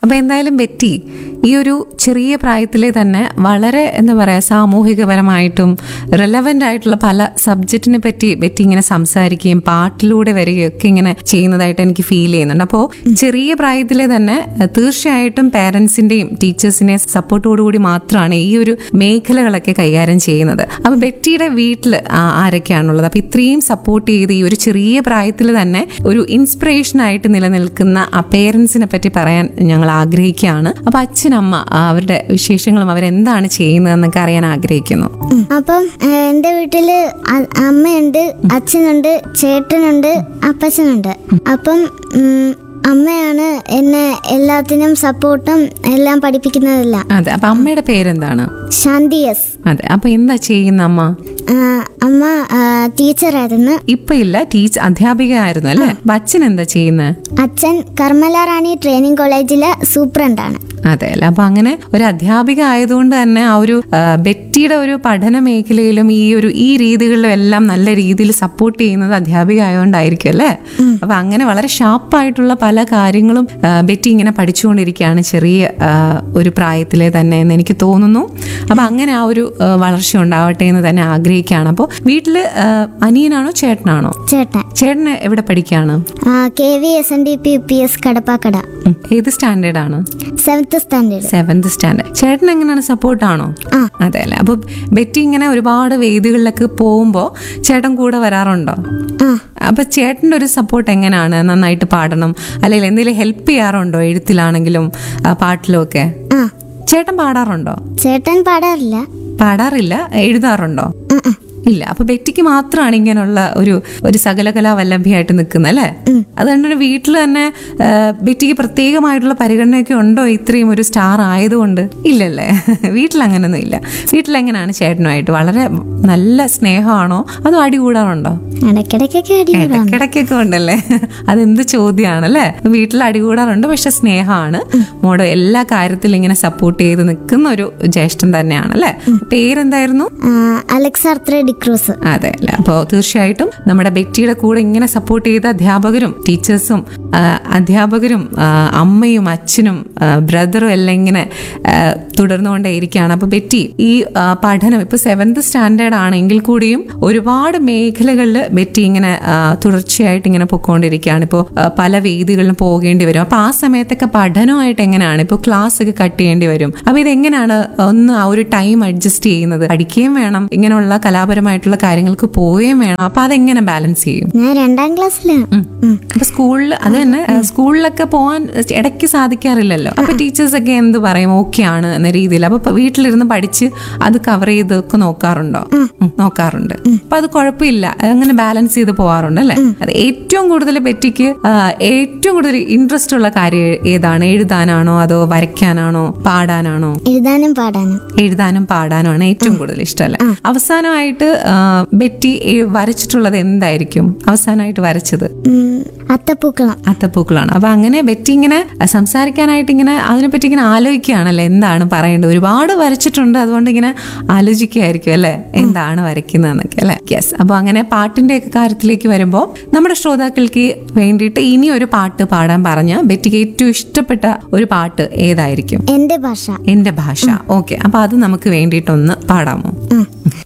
അപ്പൊ എന്തായാലും ബെറ്റി ഈ ഒരു ചെറിയ പ്രായത്തിലെ തന്നെ വളരെ എന്താ പറയാ സാമൂഹികപരമായിട്ടും റെലവെന്റ് ആയിട്ടുള്ള പല സബ്ജക്റ്റിനെ പറ്റി ബെറ്റി ഇങ്ങനെ സംസാരിക്കുകയും പാട്ടിലൂടെ വരികയൊക്കെ ഇങ്ങനെ ചെയ്യുന്നതായിട്ട് എനിക്ക് ഫീൽ ചെയ്യുന്നുണ്ട് അപ്പോൾ ചെറിയ പ്രായത്തിലെ തന്നെ അഹ് തീർച്ചയായിട്ടും പാരന്റ്സിന്റെയും ടീച്ചേഴ്സിനെ സപ്പോർട്ടോടുകൂടി മാത്രമാണ് ഈ ഒരു മേഖലകളൊക്കെ കൈകാര്യം ചെയ്യുന്നത് അപ്പൊ ബെറ്റിയുടെ വീട്ടിൽ ആരൊക്കെയാണുള്ളത് അപ്പൊ ഇത്രയും സപ്പോർട്ട് ചെയ്ത് ഈ ഒരു ചെറിയ പ്രായത്തിൽ തന്നെ ഒരു ഇൻസ്പിറേഷൻ ആയിട്ട് നിലനിൽക്കുന്ന ആ പേരൻസിനെ പറ്റി പറയാൻ ഞങ്ങൾ ആഗ്രഹിക്കുകയാണ് അപ്പൊ അച്ഛനമ്മ ആ, അവരുടെ വിശേഷങ്ങളും അവരെന്താണ് ചെയ്യുന്നതെന്നൊക്കെ അറിയാൻ ആഗ്രഹിക്കുന്നു അപ്പം ഏഹ്, എൻ്റെ വീട്ടില് അ- അമ്മയുണ്ട് അച്ഛനുണ്ട് ചേട്ടനുണ്ട് അപ്പച്ചനുണ്ട് അപ്പം ഉം, അമ്മയാണ് എന്നെ എല്ലാത്തിനും സപ്പോർട്ടും എല്ലാം പഠിപ്പിക്കുന്നതെല്ലാം അതെ അപ്പൊ അമ്മയുടെ പേരെന്താണ് ശാന്തി എസ് അതെ അപ്പൊ എന്താ ചെയ്യുന്ന അമ്മ ആ, അമ്മ ആ, ടീച്ചറായിരുന്നു ഇപ്പൊ ഇല്ല ടീച്ചർ അധ്യാപികയായിരുന്നു അല്ലേ അപ്പൊ അച്ഛൻ എന്താ ചെയ്യുന്നത് അച്ഛൻ കർമ്മല റാണി ട്രെയിനിങ് കോളേജിലെ സൂപ്രണ്ടാണ് അതെ അല്ല അപ്പൊ അങ്ങനെ ഒരു അധ്യാപിക ആയതുകൊണ്ട് തന്നെ ആ ഒരു ആ, ബെറ്റിയുടെ ഒരു പഠന മേഖലയിലും ഈ ഒരു ഈ രീതികളിലും എല്ലാം നല്ല രീതിയിൽ സപ്പോർട്ട് ചെയ്യുന്നത് അധ്യാപിക ആയതുകൊണ്ടായിരിക്കും അല്ലേ അപ്പൊ അങ്ങനെ വളരെ ഷാർപ്പായിട്ടുള്ള പല കാര്യങ്ങളും ആ, ബെറ്റി ഇങ്ങനെ പഠിച്ചുകൊണ്ടിരിക്കുകയാണ് ചെറിയ ആ, ഒരു പ്രായത്തിലെ തന്നെ എന്ന് എനിക്ക് തോന്നുന്നു അപ്പൊ അങ്ങനെ ആ ഒരു ആ, വളർച്ച ഉണ്ടാവട്ടെ എന്ന് തന്നെ ആഗ്രഹിക്കുകയാണ് അപ്പോൾ വീട്ടില് ആ, അനിയനാണോ ചേട്ടനാണോ ചേട്ടൻ ചേട്ടന് എവിടെ പഠിക്കുകയാണ് K V S N D P U P S Kadappakkada ഉം. ഏത് സ്റ്റാൻഡേർഡ് ആണ് സെവൻത്ത് സ്റ്റാൻഡേർഡ് സെവന്ത് സ്റ്റാൻഡേർഡ് ചേട്ടൻ എങ്ങനെയാണ് സപ്പോർട്ടാണോ ആ. അതെ അല്ലേ അപ്പൊ ബെറ്റി ഇങ്ങനെ ഒരുപാട് വേദികളിലൊക്കെ പോകുമ്പോ ചേട്ടൻ കൂടെ വരാറുണ്ടോ ആ അപ്പൊ ചേട്ടന്റെ ഒരു സപ്പോർട്ട് എങ്ങനെയാണ് നന്നായിട്ട് പാടണം അല്ലെങ്കിൽ എന്തെങ്കിലും ഹെൽപ്പ് ചെയ്യാറുണ്ടോ എഴുത്തിലാണെങ്കിലും ആ, പാട്ടിലും ഒക്കെ ആ ചേട്ടൻ പാടാറുണ്ടോ ചേട്ടൻ പാടാറില്ല പാടാറില്ല എഴുതാറുണ്ടോ ഉം, ഉം. ഇല്ല അപ്പൊ ബെറ്റിക്ക് മാത്രമാണ് ഇങ്ങനെയുള്ള ഒരു ഒരു സകലകലാ വല്ലഭിയായിട്ട് നിൽക്കുന്നത് അല്ലേ അതുകൊണ്ട് ഒരു വീട്ടിൽ തന്നെ ആ, ബെറ്റിക്ക് പ്രത്യേകമായിട്ടുള്ള പരിഗണനയൊക്കെ ഉണ്ടോ ഇത്രയും ഒരു സ്റ്റാർ ആയതുകൊണ്ട് ഇല്ലല്ലേ വീട്ടിൽ അങ്ങനൊന്നും ഇല്ല വീട്ടിൽ എങ്ങനെയാണ് ചേട്ടനുമായിട്ട് വളരെ നല്ല സ്നേഹമാണോ അതോ അടി കൂടാറുണ്ടോ ഇടയ്ക്കിടയ്ക്കൊക്കെ അടികൂടാം ഇടയ്ക്കിടയ്ക്കൊക്കെ ഉണ്ടല്ലേ അതെന്ത് ചോദ്യമാണല്ലേ വീട്ടിൽ അടികൂടാറുണ്ട് പക്ഷെ സ്നേഹമാണ് മോടെ എല്ലാ കാര്യത്തിലും ഇങ്ങനെ സപ്പോർട്ട് ചെയ്ത് നിൽക്കുന്ന ഒരു ജ്യേഷ്ഠൻ തന്നെയാണ് അല്ലേ പേരെന്തായിരുന്നു അലക്സാർത്ര ഡിക്രൂസ് അതെ അല്ല അപ്പോൾ തീർച്ചയായിട്ടും നമ്മുടെ ബെറ്റിയുടെ കൂടെ ഇങ്ങനെ സപ്പോർട്ട് ചെയ്ത അധ്യാപകരും ടീച്ചേഴ്സും ആ, അധ്യാപകരും ആ, അമ്മയും അച്ഛനും ആ, ബ്രദറും എല്ലാം ഇങ്ങനെ ആ, തുടർന്നുകൊണ്ടേയിരിക്കുകയാണ് അപ്പോൾ ബെറ്റി ഈ ആ, പഠനം ഇപ്പൊ സെവൻത് സ്റ്റാൻഡേർഡ് ആണെങ്കിൽ കൂടിയും ഒരുപാട് മേഖലകളിൽ ബെറ്റി ഇങ്ങനെ ആ, തുടർച്ചയായിട്ട് ഇങ്ങനെ പൊക്കോണ്ടിരിക്കുകയാണ് ഇപ്പോൾ പല വേദികളിലും പോകേണ്ടി വരും അപ്പൊ ആ സമയത്തൊക്കെ പഠനമായിട്ട് എങ്ങനെയാണ് ഇപ്പോൾ ക്ലാസ് ഒക്കെ കട്ട് ചെയ്യേണ്ടി വരും അപ്പൊ ഇതെങ്ങനെയാണ് ഒന്ന് ആ ഒരു ടൈം അഡ്ജസ്റ്റ് ചെയ്യുന്നത് പഠിക്കുകയും വേണം ഇങ്ങനെയുള്ള കലാപരമായിട്ടുള്ള കാര്യങ്ങൾക്ക് പോവുകയും വേണം അപ്പൊ അതെങ്ങനെ ബാലൻസ് ചെയ്യും ഞാൻ രണ്ടാം ക്ലാസ്സിലാണ് ഉം. അപ്പൊ സ്കൂളിൽ അത് തന്നെ ആ, സ്കൂളിലൊക്കെ പോകാൻ ഇടയ്ക്ക് സാധിക്കാറില്ലല്ലോ അപ്പൊ ടീച്ചേഴ്സ് ഒക്കെ എന്ത് പറയും ഓക്കെ ആണ് എന്ന രീതിയിൽ അപ്പൊ ഇപ്പൊ വീട്ടിലിരുന്ന് പഠിച്ച് അത് കവർ ചെയ്തൊക്കെ നോക്കാറുണ്ടോ ഉം, നോക്കാറുണ്ട് അപ്പൊ അത് കുഴപ്പമില്ല അങ്ങനെ ബാലൻസ് ചെയ്ത് പോവാറുണ്ട് അല്ലെ അത് ഏറ്റവും കൂടുതൽ ബെറ്റിക്ക് ആ, ഏറ്റവും കൂടുതൽ ഇൻട്രസ്റ്റ് ഉള്ള കാര്യം ഏതാണ് എഴുതാനാണോ അതോ വരയ്ക്കാനാണോ പാടാനാണോ എഴുതാനും പാടാനും എഴുതാനും പാടാനും ആണ് ഏറ്റവും കൂടുതൽ ഇഷ്ടമല്ലേ അവസാനമായിട്ട് ആ, ബെറ്റി എ- വരച്ചിട്ടുള്ളത് എന്തായിരിക്കും അവസാനമായിട്ട് വരച്ചത് ഉം, അത്തപ്പൂക്കളം അത്തപ്പൂക്കളാണ് അപ്പൊ അങ്ങനെ ബെറ്റി ഇങ്ങനെ സംസാരിക്കാനായിട്ട് ഇങ്ങനെ അതിനെപ്പറ്റി ഇങ്ങനെ ആലോചിക്കുകയാണല്ലേ എന്താണ് പറയേണ്ടത് ഒരുപാട് വരച്ചിട്ടുണ്ട് അതുകൊണ്ട് ഇങ്ങനെ ആലോചിക്കുകയായിരിക്കും അല്ലെ എന്താണ് വരയ്ക്കുന്നതെന്നൊക്കെ അല്ലെ യെസ് അപ്പൊ അങ്ങനെ പാട്ടിന്റെ ഒക്കെ കാര്യത്തിലേക്ക് വരുമ്പോൾ നമ്മുടെ ശ്രോതാക്കൾക്ക് വേണ്ടിയിട്ട് ഇനി ഒരു പാട്ട് പാടാൻ പറഞ്ഞ ബെറ്റിക്ക് ഏറ്റവും ഇഷ്ടപ്പെട്ട ഒരു പാട്ട് ഏതായിരിക്കും എന്റെ ഭാഷ എന്റെ ഭാഷ ഓക്കെ അപ്പൊ അത് നമുക്ക് വേണ്ടിയിട്ടൊന്ന് പാടാമോ ഉം.